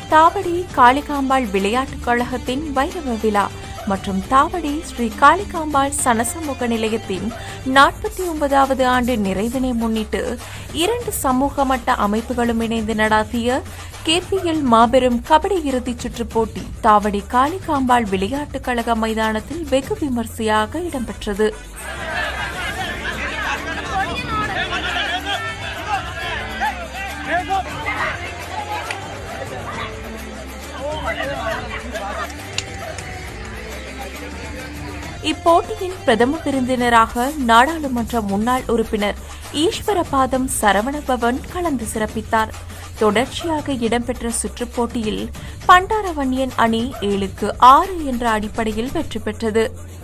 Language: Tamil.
தாவடி காளிகாம்பாள் விளையாட்டுக் கழகத்தின் வைரவ விழா மற்றும் தாவடி ஸ்ரீ காளிகாம்பாள் சனசமூக நிலையத்தின் நாற்பத்தி ஒன்பதாவது ஆண்டு நிறைவினை முன்னிட்டு இரண்டு சமூக மட்ட அமைப்புகளும் இணைந்து நடாத்திய கேபிஎல் மாபெரும் கபடி இறுதிச் சுற்றுப் போட்டி தாவடி காளிகாம்பாள் விளையாட்டுக் கழக மைதானத்தில் வெகு விமர்சையாக இடம்பெற்றது இப்போட்டியின் பிரதம விருந்தினராக நாடாளுமன்ற முன்னாள் உறுப்பினர் ஈஸ்வரபாதம் சரவணபவன் கலந்து சிறப்பித்தார் தொடர்ச்சியாக இடம்பெற்ற சுற்றுப் போட்டியில் பண்டாரவன்யன் அணி ஏழுக்கு ஆறு என்ற அடிப்படையில் வெற்றி பெற்றது